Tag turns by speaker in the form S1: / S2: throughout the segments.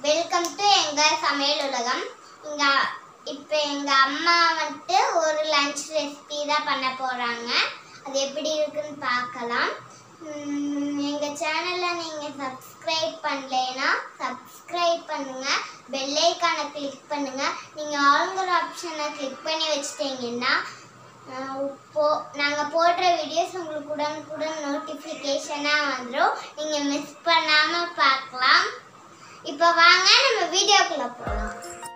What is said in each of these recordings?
S1: welcome to எங்க சமையல் உலகம் இங்க இப்போ எங்க அம்மா வந்துட்டு ஒரு லஞ்ச் ரெசிபி தான் பண்ண போறாங்க அது எப்படி இருக்குன்னு பார்க்கலாம் உம், எங்க சேனலை நீங்க சப்ஸ்கிரைப் பண்ணலைன்னா சப்ஸ்கிரைப் பண்ணுங்க பெல் ஐக்கானை கிளிக் பண்ணுங்க நீங்க ஆளுங்கிற ஆப்ஷனை கிளிக் பண்ணி வச்சிட்டீங்கன்னா அஹ், இப்போ நாங்கள் போடுற வீடியோஸ் உங்களுக்கு உடனுக்குடன் நோட்டிஃபிகேஷனாக வந்துடும் நீங்கள் மிஸ் பண்ணாமல் பார்க்கலாம் இப்போ வாங்க நம்ம வீடியோக்குள்ளே போகலாம்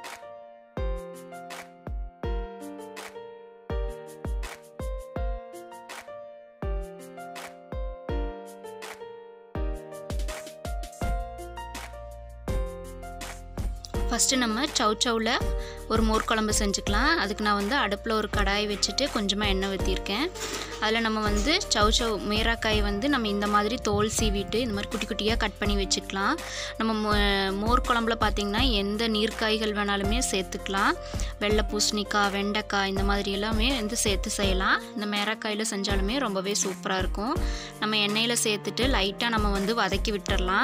S2: ஃபஸ்ட்டு நம்ம சவ் சவ்வில் ஒரு மோர் குழம்பு செஞ்சுக்கலாம் அதுக்கு நான் வந்து அடுப்பில் ஒரு கடாய் வச்சுட்டு கொஞ்சமாக எண்ணெய் ஊற்றிருக்கேன் அதில் நம்ம வந்து சவ் சவ் மீராக்காய் வந்து நம்ம இந்த மாதிரி தோல் சீவிட்டு இந்த மாதிரி குட்டி குட்டியாக கட் பண்ணி வச்சுக்கலாம் நம்ம மோ- மோர் குழம்புல பார்த்திங்கன்னா எந்த நீர்க்காய்கள் வேணாலுமே சேர்த்துக்கலாம் வெள்ளை பூசணிக்காய் வெண்டைக்காய் இந்த மாதிரி எல்லாமே வந்து சேர்த்து செய்யலாம் இந்த மேராக்காயில் செஞ்சாலுமே ரொம்பவே சூப்பராக இருக்கும் நம்ம எண்ணெயில் சேர்த்துட்டு லைட்டாக நம்ம வந்து வதக்கி விட்டுறலாம்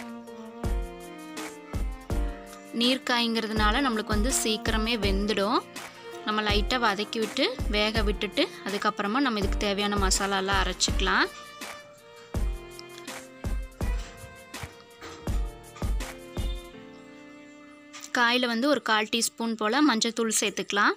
S2: நீர்க்காய்ங்கிறதுனால நம்மளுக்கு வந்து சீக்கிரமே வெந்துடும் நம்ம லைட்டாக வதக்கி விட்டு வேக விட்டுட்டு அதுக்கப்புறமா நம்ம இதுக்கு தேவையான மசாலாலாம் அரைச்சிக்கலாம் காயில் வந்து ஒரு கால் டீஸ்பூன் போல் மஞ்சள்தூள் சேர்த்துக்கலாம்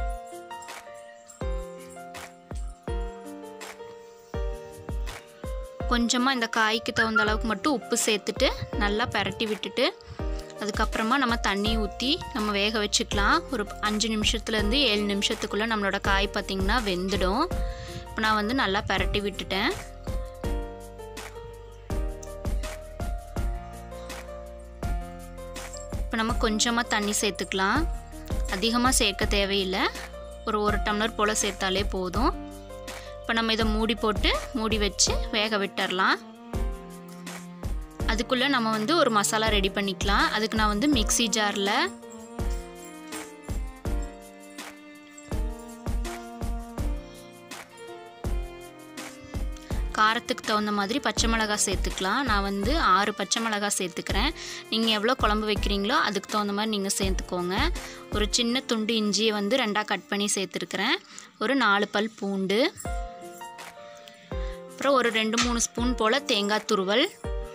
S2: கொஞ்சமாக இந்த காய்க்கு தகுந்த அளவுக்கு மட்டும் உப்பு சேர்த்துட்டு நல்லா பெரட்டி விட்டுட்டு அதுக்கப்புறமா நம்ம தண்ணி ஊற்றி நம்ம வேக வச்சுக்கலாம் ஒரு அஞ்சு நிமிஷத்துலேருந்து ஏழு நிமிஷத்துக்குள்ளே நம்மளோட காய் பார்த்திங்கன்னா வெந்துடும் இப்போ நான் வந்து நல்லா பெரட்டி விட்டுட்டேன் இப்போ நம்ம கொஞ்சமாக தண்ணி சேர்த்துக்கலாம் அதிகமாக சேர்க்க தேவையில்லை ஒரு ஒரு டம்ளர் போல் சேர்த்தாலே போதும் இப்போ நம்ம இதை மூடி போட்டு மூடி வச்சு வேக விட்டுறலாம் அதுக்குள்ளே நம்ம வந்து ஒரு மசாலா ரெடி பண்ணிக்கலாம் அதுக்கு நான் வந்து மிக்ஸி ஜாரில் காரத்துக்கு தகுந்த மாதிரி பச்சை மிளகாய் சேர்த்துக்கலாம் நான் வந்து ஆறு பச்சை மிளகாய் சேர்த்துக்கிறேன் நீங்கள் எவ்வளோ குழம்பு வைக்கிறீங்களோ அதுக்கு தகுந்த மாதிரி நீங்கள் சேர்த்துக்கோங்க ஒரு சின்ன துண்டு இஞ்சியை வந்து ரெண்டாக கட் பண்ணி சேர்த்துருக்கிறேன் ஒரு நாலு பல் பூண்டு அப்புறம் ஒரு ரெண்டு மூணு ஸ்பூன் போல் தேங்காய் துருவல்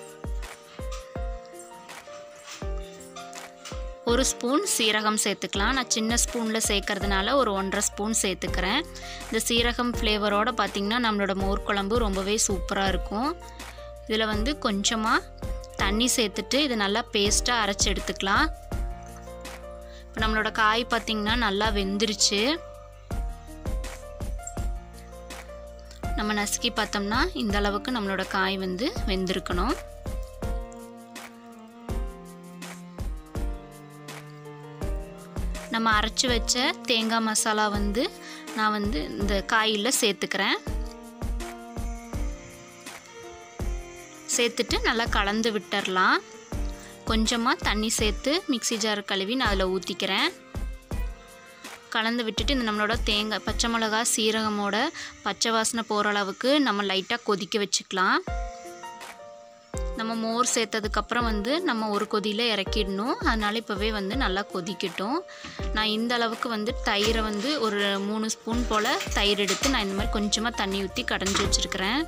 S2: ஒரு ஸ்பூன் சீரகம் சேர்த்துக்கலாம் நான் சின்ன ஸ்பூனில் சேர்க்கறதுனால ஒரு ஒன்றரை ஸ்பூன் சேர்த்துக்கிறேன் இந்த சீரகம் ஃப்ளேவரோட பார்த்திங்கன்னா நம்மளோட மோர் குழம்பு ரொம்பவே சூப்பராக இருக்கும் இதில் வந்து கொஞ்சமாக தண்ணி சேர்த்துட்டு இது நல்லா பேஸ்ட்டாக அரைச்சி எடுத்துக்கலாம் இப்போ நம்மளோட காய் பார்த்திங்கன்னா நல்லா வெந்துருச்சு நம்ம நசுக்கி பார்த்தோம்னா இந்த அளவுக்கு நம்மளோட காய் வந்து வெந்திருக்கணும் நம்ம அரைச்சி வச்ச தேங்காய் மசாலா வந்து நான் வந்து இந்த காயில் சேர்த்துக்கிறேன் சேர்த்துட்டு நல்லா கலந்து விட்டுறலாம் கொஞ்சமாக தண்ணி சேர்த்து மிக்ஸி ஜார் கழுவி நான் அதில் ஊற்றிக்கிறேன் கலந்து விட்டுட்டு இந்த நம்மளோட தேங்காய் பச்சை மிளகா சீரகமோட பச்சை வாசனை போகிற அளவுக்கு நம்ம லைட்டாக கொதிக்க வச்சுக்கலாம் நம்ம மோர் சேர்த்ததுக்கப்புறம் வந்து நம்ம ஒரு கொதியில் இறக்கிடணும் அதனால் இப்போவே வந்து நல்லா கொதிக்கட்டும் நான் இந்த அளவுக்கு வந்து தயிரை வந்து ஒரு மூணு ஸ்பூன் போல் தயிர் எடுத்து நான் இந்த மாதிரி கொஞ்சமாக தண்ணி ஊற்றி கடைஞ்சி வச்சுருக்கிறேன்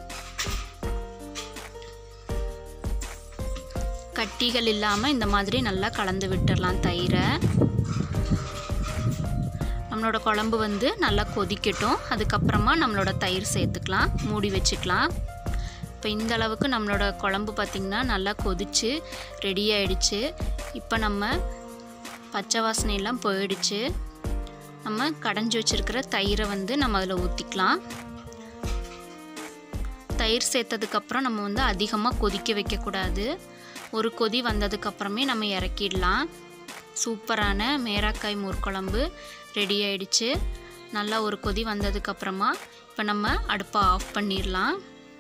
S2: கட்டிகள் இல்லாமல் இந்த மாதிரி நல்லா கலந்து விட்டுடலாம் தயிரை நம்மளோட குழம்பு வந்து நல்லா கொதிக்கட்டும் அதுக்கப்புறமா நம்மளோட தயிர் சேர்த்துக்கலாம் மூடி வச்சுக்கலாம் இப்போ இந்த அளவுக்கு நம்மளோட குழம்பு பார்த்திங்கன்னா நல்லா கொதிச்சு ரெடி ஆயிடுச்சு இப்போ நம்ம பச்சை வாசனை எல்லாம் போயிடுச்சு நம்ம கடைஞ்சி வச்சுருக்கிற தயிரை வந்து நம்ம அதில் ஊற்றிக்கலாம் தயிர் சேர்த்ததுக்கப்புறம் நம்ம வந்து அதிகமாக கொதிக்க வைக்கக்கூடாது ஒரு கொதி வந்ததுக்கப்புறமே நம்ம இறக்கிடலாம் சூப்பரான மேராக்காய் மோர் குழம்பு ரெடி ஆயிடுச்சு நல்லா ஒரு கொதி வந்ததுக்கப்புறமா இப்போ நம்ம அடுப்பை ஆஃப் பண்ணிடலாம்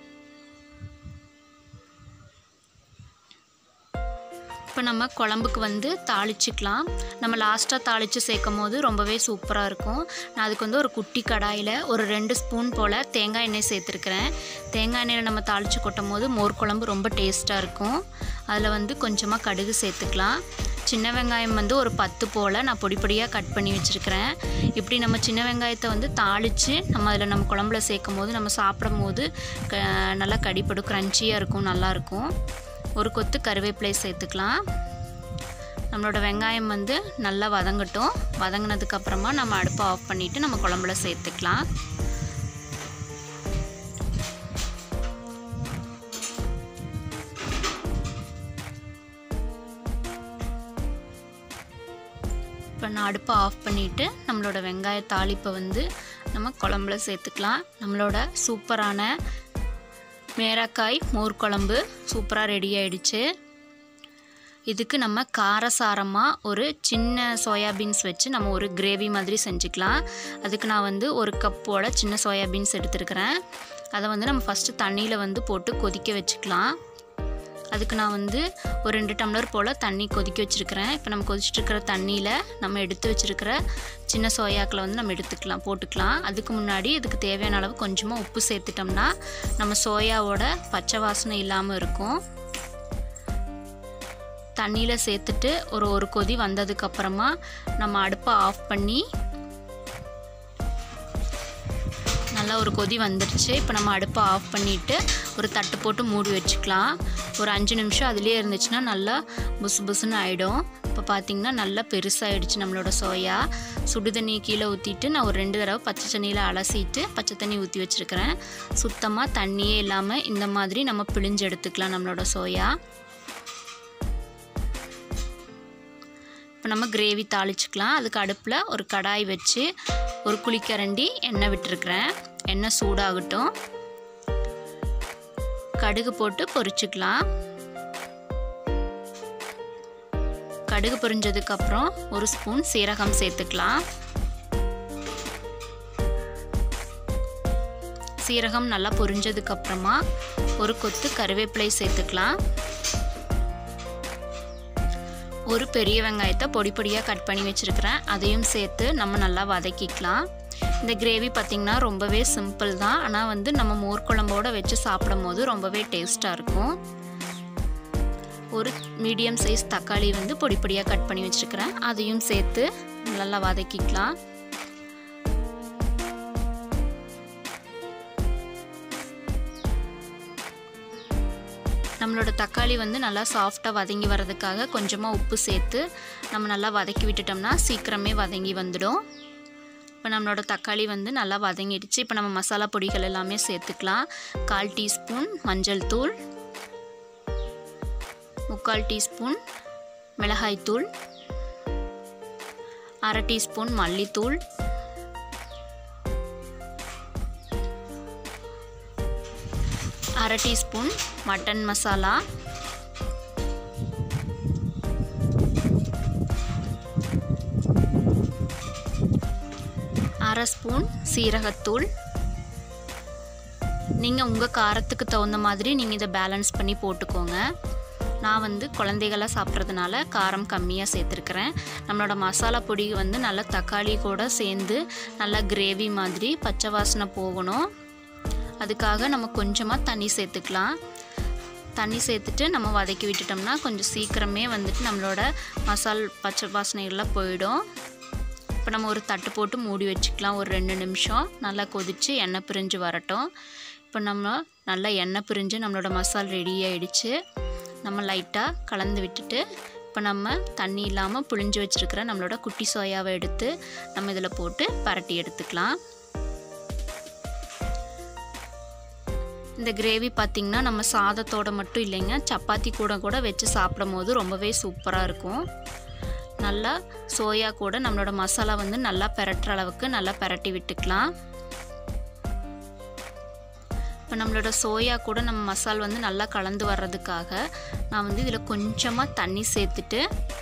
S2: இப்போ நம்ம குழம்புக்கு வந்து தாளிச்சிக்கலாம் நம்ம லாஸ்ட்டாக தாளித்து சேர்க்கும் போது ரொம்பவே சூப்பராக இருக்கும் நான் அதுக்கு வந்து ஒரு குட்டி கடாயில் ஒரு ரெண்டு ஸ்பூன் போல் தேங்காய் எண்ணெய் சேர்த்துருக்கிறேன் தேங்காய் எண்ணெயில் நம்ம தாளித்து கொட்டும் போது மோர் குழம்பு ரொம்ப டேஸ்ட்டாக இருக்கும் அதில் வந்து கொஞ்சமாக கடுகு சேர்த்துக்கலாம் சின்ன வெங்காயம் வந்து ஒரு பத்து போல் நான் பொடி பொடியாக கட் பண்ணி வச்சுருக்கிறேன் இப்படி நம்ம சின்ன வெங்காயத்தை வந்து தாளித்து நம்ம அதில் நம்ம குழம்புல சேர்க்கும் போது நம்ம சாப்பிடும் போது க நல்லா கடிப்படும் க்ரன்ச்சியாக இருக்கும் நல்லாயிருக்கும் ஒரு கொத்து கருவேப்பிலை சேர்த்துக்கலாம் நம்மளோட வெங்காயம் வந்து நல்லா வதங்கட்டும் வதங்கினதுக்கப்புறமா நம்ம அடுப்பை ஆஃப் பண்ணிவிட்டு நம்ம குழம்புல சேர்த்துக்கலாம் இப்போ நான் அடுப்பை ஆஃப் பண்ணிவிட்டு நம்மளோட வெங்காய தாளிப்பை வந்து நம்ம குழம்புல சேர்த்துக்கலாம் நம்மளோட சூப்பரான மேரக்காய் மோர் குழம்பு சூப்பராக ரெடி ஆயிடுச்சு இதுக்கு நம்ம காரசாரமாக ஒரு சின்ன சோயாபீன்ஸ் வச்சு நம்ம ஒரு கிரேவி மாதிரி செஞ்சுக்கலாம் அதுக்கு நான் வந்து ஒரு கப்போட சின்ன சோயாபீன்ஸ் எடுத்துருக்கிறேன் அதை வந்து நம்ம ஃபஸ்ட்டு தண்ணியில் வந்து போட்டு கொதிக்க வச்சுக்கலாம் அதுக்கு நான் வந்து ஒரு ரெண்டு டம்ளர் போல் தண்ணி கொதிக்க வச்சுருக்கிறேன் இப்போ நம்ம கொதிச்சுட்டு இருக்கிற தண்ணியில் நம்ம எடுத்து வச்சுருக்கிற சின்ன சோயாக்களை வந்து நம்ம எடுத்துக்கலாம் போட்டுக்கலாம் அதுக்கு முன்னாடி இதுக்கு தேவையான அளவு கொஞ்சமாக உப்பு சேர்த்துட்டோம்னா நம்ம சோயாவோட பச்சை வாசனை இல்லாமல் இருக்கும் தண்ணியில் சேர்த்துட்டு ஒரு ஒரு கொதி வந்ததுக்கப்புறமா நம்ம அடுப்பை ஆஃப் பண்ணி நல்லா ஒரு கொதி வந்துடுச்சு இப்போ நம்ம அடுப்பை ஆஃப் பண்ணிவிட்டு ஒரு தட்டு போட்டு மூடி வச்சுக்கலாம் ஒரு அஞ்சு நிமிஷம் அதுலேயே இருந்துச்சுன்னா நல்லா புசு புசுன்னு ஆகிடும் இப்போ பார்த்திங்கன்னா நல்லா பெருசாகிடுச்சு நம்மளோட சோயா சுடு தண்ணி கீழே ஊற்றிட்டு நான் ஒரு ரெண்டு தடவை பச்சை தண்ணியில் அலசிட்டு பச்சை தண்ணி ஊற்றி வச்சுருக்கிறேன் சுத்தமாக தண்ணியே இல்லாமல் இந்த மாதிரி நம்ம பிழிஞ்சு எடுத்துக்கலாம் நம்மளோட சோயா இப்போ நம்ம கிரேவி தாளிச்சுக்கலாம் அதுக்கு அடுப்பில் ஒரு கடாய் வச்சு ஒரு குழிக்கரண்டி எண்ணெய் விட்டுருக்குறேன் எண்ணெய் சூடாகட்டும் கடுகு போட்டு பொரிச்சுக்கலாம் கடுகு பொரிஞ்சதுக்கப்புறம் ஒரு ஸ்பூன் சீரகம் சேர்த்துக்கலாம் சீரகம் நல்லா பொரிஞ்சதுக்கப்புறமா ஒரு கொத்து கருவேப்பிலை சேர்த்துக்கலாம் ஒரு பெரிய வெங்காயத்தை பொடி பொடியாக கட் பண்ணி வச்சுருக்கிறேன் அதையும் சேர்த்து நம்ம நல்லா வதக்கிக்கலாம் இந்த கிரேவி பார்த்திங்கன்னா ரொம்பவே சிம்பிள் தான் ஆனால் வந்து நம்ம மோர் குழம்போட வச்சு சாப்பிடும் போது ரொம்பவே டேஸ்ட்டாக இருக்கும் ஒரு மீடியம் சைஸ் தக்காளி வந்து பொடி பொடியாக கட் பண்ணி வச்சுருக்கிறேன் அதையும் சேர்த்து நல்லா வதக்கிக்கலாம் நம்மளோட தக்காளி வந்து நல்லா சாஃப்டாக வதங்கி வர்றதுக்காக கொஞ்சமாக உப்பு சேர்த்து நம்ம நல்லா வதக்கி விட்டுட்டோம்னா சீக்கிரமே வதங்கி வந்துடும் இப்போ நம்மளோட தக்காளி வந்து நல்லா வதங்கிடுச்சு இப்போ நம்ம மசாலா பொடிகள் எல்லாமே சேர்த்துக்கலாம் கால் டீஸ்பூன் மஞ்சள் தூள் முக்கால் டீஸ்பூன் மிளகாய்த்தூள் அரை டீஸ்பூன் மல்லித்தூள் அரை டீஸ்பூன் மட்டன் மசாலா அரை ஸ்பூன் சீரகத்தூள் நீங்கள் உங்கள் காரத்துக்கு தகுந்த மாதிரி நீங்கள் இதை பேலன்ஸ் பண்ணி போட்டுக்கோங்க நான் வந்து குழந்தைகளாக சாப்பிட்றதுனால காரம் கம்மியாக சேர்த்துருக்குறேன் நம்மளோட மசாலா பொடி வந்து நல்லா தக்காளி கூட சேர்ந்து நல்லா கிரேவி மாதிரி பச்சை வாசனை போகணும் அதுக்காக நம்ம கொஞ்சமாக தண்ணி சேர்த்துக்கலாம் தண்ணி சேர்த்துட்டு நம்ம வதக்கி விட்டுட்டோம்னா கொஞ்சம் சீக்கிரமே வந்துட்டு நம்மளோட மசால் பச்சை வாசனைகள்லாம் போயிடும் இப்போ நம்ம ஒரு தட்டு போட்டு மூடி வச்சுக்கலாம் ஒரு ரெண்டு நிமிஷம் நல்லா கொதித்து எண்ணெய் பிரிஞ்சு வரட்டும் இப்போ நம்ம நல்லா எண்ணெய் பிரிஞ்சு நம்மளோட மசால் ரெடி ஆயிடுச்சு நம்ம லைட்டாக கலந்து விட்டுட்டு இப்போ நம்ம தண்ணி இல்லாமல் புழிஞ்சு வச்சுருக்கிற நம்மளோட குட்டி சோயாவை எடுத்து நம்ம இதில் போட்டு பரட்டி எடுத்துக்கலாம் இந்த கிரேவி பார்த்திங்கன்னா நம்ம சாதத்தோட மட்டும் இல்லைங்க சப்பாத்தி கூட கூட வச்சு சாப்பிடும் போது ரொம்பவே சூப்பராக இருக்கும் நல்லா சோயா கூட நம்மளோட மசாலா வந்து நல்லா பெரட்டுற அளவுக்கு நல்லா பெரட்டி விட்டுக்கலாம் இப்போ நம்மளோட சோயா கூட நம்ம மசால் வந்து நல்லா கலந்து வர்றதுக்காக நான் வந்து இதில் கொஞ்சமாக தண்ணி சேர்த்துட்டு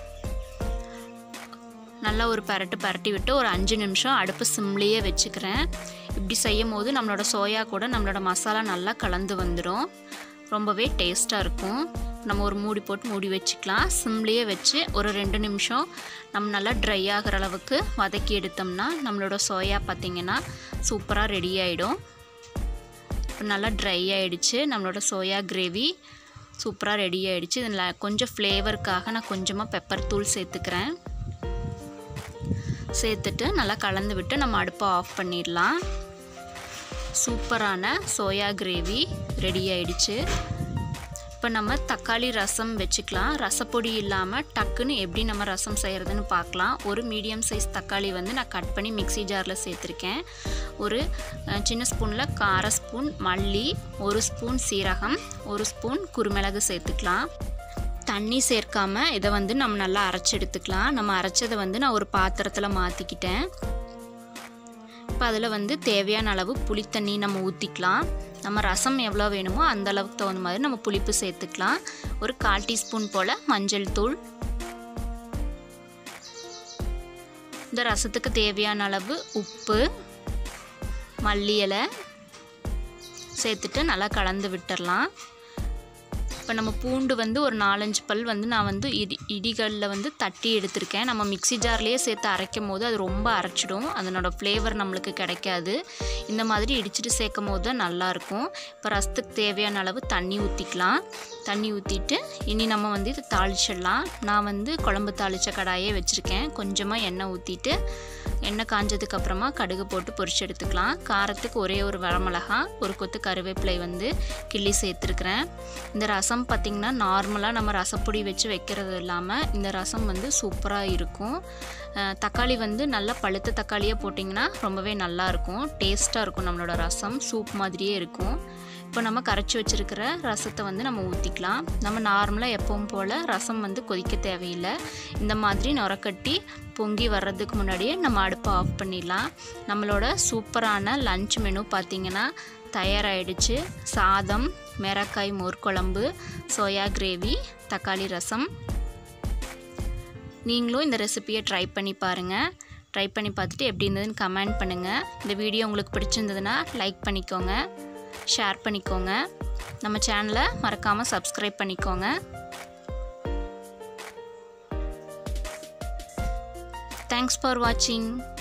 S2: நல்லா ஒரு பரட்டு பரட்டி விட்டு ஒரு அஞ்சு நிமிஷம் அடுப்பு சிம்லேயே வச்சுக்கிறேன் இப்படி செய்யும் போது நம்மளோட சோயா கூட நம்மளோட மசாலா நல்லா கலந்து வந்துடும் ரொம்பவே டேஸ்ட்டாக இருக்கும் நம்ம ஒரு மூடி போட்டு மூடி வச்சுக்கலாம் சிம்லேயே வச்சு ஒரு ரெண்டு நிமிஷம் நம்ம நல்லா ட்ரை ஆகிற அளவுக்கு வதக்கி எடுத்தோம்னா நம்மளோட சோயா பார்த்திங்கன்னா சூப்பராக ரெடி ஆகிடும் இப்போ நல்லா ட்ரை ஆகிடுச்சு நம்மளோட சோயா கிரேவி சூப்பராக ரெடி ஆகிடுச்சு இதில் கொஞ்சம் ஃப்ளேவருக்காக நான் கொஞ்சமாக பெப்பர் தூள் சேர்த்துக்கிறேன் சேர்த்துட்டு நல்லா கலந்து விட்டு நம்ம அடுப்பை ஆஃப் பண்ணிடலாம் சூப்பரான சோயா கிரேவி ரெடி ஆயிடுச்சு இப்போ நம்ம தக்காளி ரசம் வச்சுக்கலாம் ரசப்பொடி இல்லாமல் டக்குன்னு எப்படி நம்ம ரசம் செய்கிறதுன்னு பார்க்கலாம் ஒரு மீடியம் சைஸ் தக்காளி வந்து நான் கட் பண்ணி மிக்ஸி ஜாரில் சேர்த்துருக்கேன் ஒரு அஹ், சின்ன ஸ்பூனில் கார ஸ்பூன் மல்லி ஒரு ஸ்பூன் சீரகம் ஒரு ஸ்பூன் குருமிளகு சேர்த்துக்கலாம் தண்ணி சேர்க்காம இதை வந்து நம்ம நல்லா அரைச்சி எடுத்துக்கலாம் நம்ம அரைச்சதை வந்து நான் ஒரு பாத்திரத்தில் மாற்றிக்கிட்டேன் இப்போ அதில் வந்து தேவையான அளவு புளித்தண்ணி நம்ம ஊற்றிக்கலாம் நம்ம ரசம் எவ்வளோ வேணுமோ அந்த அளவுக்கு தகுந்த மாதிரி நம்ம புளிப்பு சேர்த்துக்கலாம் ஒரு கால் டீஸ்பூன் போல் மஞ்சள் தூள் இந்த ரசத்துக்கு தேவையான அளவு உப்பு மல்லி இலை சேர்த்துட்டு நல்லா கலந்து விட்டுறலாம் இப்போ நம்ம பூண்டு வந்து ஒரு நாலஞ்சு பல் வந்து நான் வந்து இடி இடிகளில் வந்து தட்டி எடுத்திருக்கேன் நம்ம மிக்ஸி ஜார்லேயே சேர்த்து அரைக்கும் போது அது ரொம்ப அரைச்சிடும் அதனோட ஃப்ளேவர் நம்மளுக்கு கிடைக்காது இந்த மாதிரி இடிச்சிட்டு சேர்க்கும் போது தான் நல்லாயிருக்கும் இப்போ ரசத்துக்கு தேவையான அளவு தண்ணி ஊற்றிக்கலாம் தண்ணி ஊற்றிட்டு இனி நம்ம வந்து இதை தாளிச்சிடலாம் நான் வந்து குழம்பு தாளித்த கடாயே வச்சுருக்கேன் கொஞ்சமாக எண்ணெய் ஊற்றிட்டு எண்ணெய் காஞ்சதுக்கு அப்புறமா கடுகு போட்டு பொரிச்சு எடுத்துக்கலாம் காரத்துக்கு ஒரே ஒரு வரமிளகா ஒரு கொத்து கருவேப்பிலை வந்து கிள்ளி சேர்த்துருக்குறேன் இந்த ரசம் பார்த்திங்கன்னா நார்மலாக நம்ம ரசப்பொடி வச்சு வைக்கிறது இல்லாமல் இந்த ரசம் வந்து சூப்பராக இருக்கும் அஹ், தக்காளி வந்து நல்லா பழுத்த தக்காளியாக போட்டிங்கன்னா ரொம்பவே நல்லாயிருக்கும் டேஸ்ட்டாக இருக்கும் நம்மளோட ரசம் சூப் மாதிரியே இருக்கும் இப்போ நம்ம கரைச்சி வச்சுருக்கிற ரசத்தை வந்து நம்ம ஊற்றிக்கலாம் நம்ம நார்மலாக எப்பவும் போல் ரசம் வந்து கொதிக்க தேவையில்லை இந்த மாதிரி நுரக்கட்டி பொங்கி வர்றதுக்கு முன்னாடியே நம்ம அடுப்பை ஆஃப் பண்ணிடலாம் நம்மளோட சூப்பரான லஞ்ச் மெனு பார்த்திங்கன்னா தயாராகிடுச்சு சாதம் மிரக்காய் மோர் குழம்பு சோயா கிரேவி தக்காளி ரசம் நீங்களும் இந்த ரெசிபியை ட்ரை பண்ணி பாருங்கள் ட்ரை பண்ணி பார்த்துட்டு எப்படி இருந்ததுன்னு கமெண்ட் பண்ணுங்கள் இந்த வீடியோ உங்களுக்கு பிடிச்சிருந்ததுன்னா லைக் பண்ணிக்கோங்க ஷேர் பண்ணிக்கோங்க நம்ம சேனலை மறக்காமல் சப்ஸ்கிரைப் பண்ணிக்கோங்க தேங்க்ஸ் ஃபார் வாட்சிங்